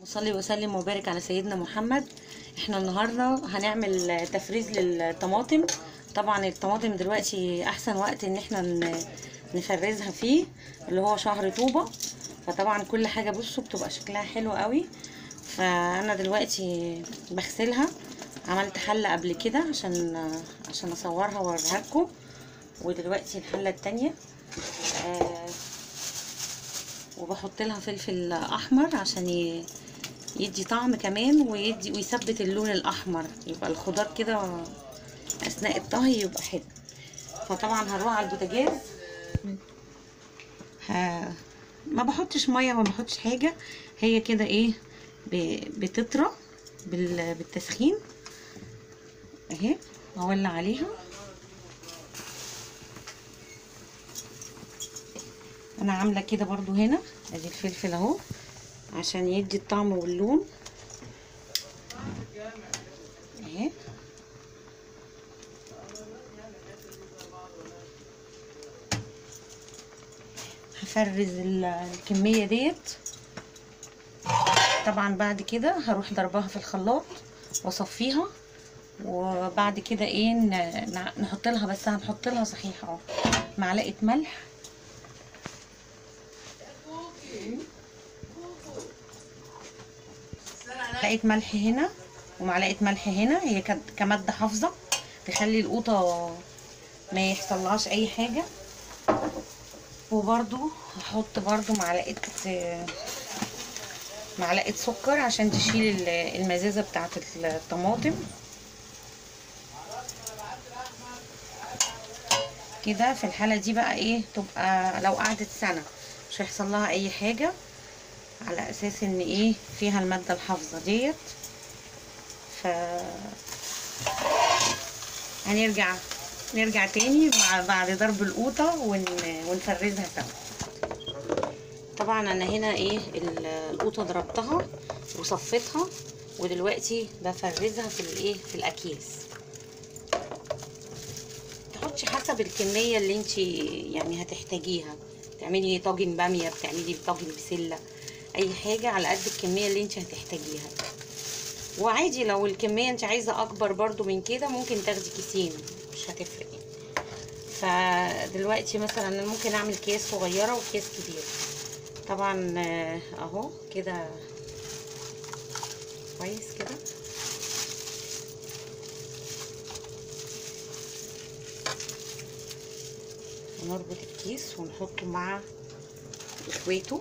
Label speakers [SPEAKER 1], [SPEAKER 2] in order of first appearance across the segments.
[SPEAKER 1] وصلي وسلم وبارك على سيدنا محمد احنا النهارده هنعمل تفريز للطماطم طبعا الطماطم دلوقتي احسن وقت ان احنا ن- نفرزها فيه اللي هو شهر طوبة فطبعا كل حاجة بصوا بتبقى شكلها حلو قوي فانا دلوقتي بغسلها عملت حلة قبل كده عشان عشان اصورها واوريها لكم ودلوقتي الحلة التانية آه وبحط لها فلفل احمر عشان ي- يدي طعم كمان ويدي ويثبت اللون الاحمر يبقى الخضار كده اثناء الطهي يبقى حلو فطبعا هروح على البوتاجاز ه... ما بحطش ميه ما بحطش حاجه هي كده ايه ب... بتطرى بال... بالتسخين اهي هولع عليها انا عامله كده برضو هنا ادي الفلفل اهو عشان يدي الطعم واللون اهي هفرز ال- الكميه ديت طبعا بعد كده هروح ضربها في الخلاط واصفيها وبعد كده ايه ن- ن- نحط لها بس هنحط لها صحيح اهو معلقه ملح معلقه ملح هنا ومعلقه ملح هنا هي كد- كماده حافظه تخلي القوطه ما يحصلهاش اي حاجه وبرده هحط برده معلقه معلقه سكر عشان تشيل ال- المزازه بتاعه الطماطم كده في الحاله دي بقى ايه تبقى لو قعدت سنه مش هيحصل لها اي حاجه على اساس ان ايه فيها الماده الحافظه ديت ف هنرجع نرجع تاني مع بعد ضرب القوطه ون... ونفرزها سوا طبعا انا هنا ايه ال- القوطه ضربتها وصفيتها ودلوقتي بفرزها في الايه في الاكياس تحطي حسب الكميه اللي انت يعني هتحتاجيها تعملي طاجن باميه بتعملي طاجن بسله اي حاجه على قد الكميه اللي انت هتحتاجيها وعادي لو الكميه انت عايزه اكبر برضو من كده ممكن تاخدي كيسين مش هتفرق يعني. فدلوقتي مثلا أنا ممكن اعمل اكياس صغيره واكياس كبيره طبعا آه، اهو كده كويس كده ونربط الكيس ونحطه مع اخواته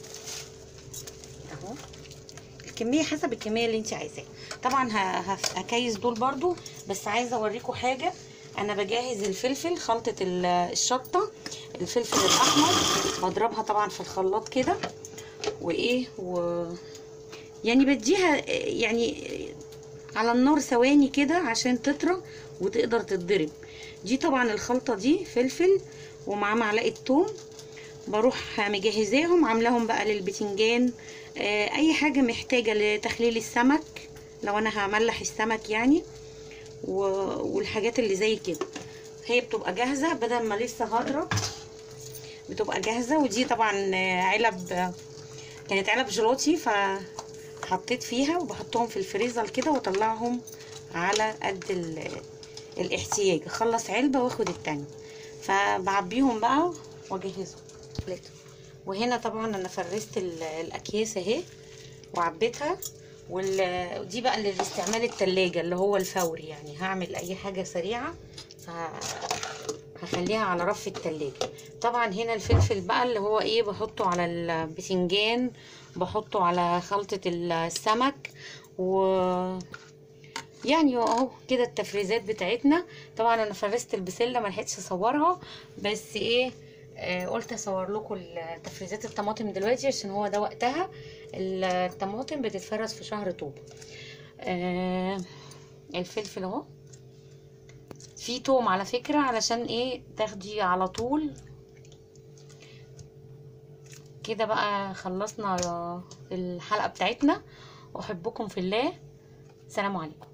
[SPEAKER 1] اهو الكميه حسب الكميه اللي انت عايزاها طبعا ه- ه- هكيس دول برضو بس عايزه اوريكم حاجه انا بجهز الفلفل خلطه ال- الشطه الفلفل الاحمر بضربها طبعا في الخلاط كده وايه و يعني بديها يعني على النار ثواني كده عشان تطرى وتقدر تتضرب دي طبعا الخلطه دي فلفل ومعاه معلقه توم بروح مجهزاهم عاملاهم بقى للبتنجان آه، اي حاجه محتاجه لتخليل السمك لو انا هملح السمك يعني و- والحاجات اللي زي كده هي بتبقى جاهزه بدل ما لسه هضرب بتبقى جاهزه ودي طبعا آه، علب آه، كانت علب جيلاتي فحطيت فيها وبحطهم في الفريزر كده واطلعهم على قد ال- الاحتياج اخلص علبه واخد التانية فبعبيهم بقى واجهزهم وهنا طبعا انا فرزت ال- الاكياس اهي وعبيتها وال- ودي بقى للاستعمال التلاجة اللي هو الفوري يعني هعمل اي حاجة سريعة ه- هخليها على رف التلاجة طبعا هنا الفلفل بقى اللي هو ايه بحطه على البتنجان بحطه على خلطة السمك و يعني اهو كده التفريزات بتاعتنا طبعا انا فرزت البسله ما لحقتش اصورها بس ايه آه قلت اصور لكم تفريزات الطماطم دلوقتي عشان هو ده وقتها الطماطم بتتفرز في شهر طوبة آه الفلفل اهو في توم على فكرة علشان ايه تاخدي على طول كده بقى خلصنا الحلقة بتاعتنا احبكم في الله سلام عليكم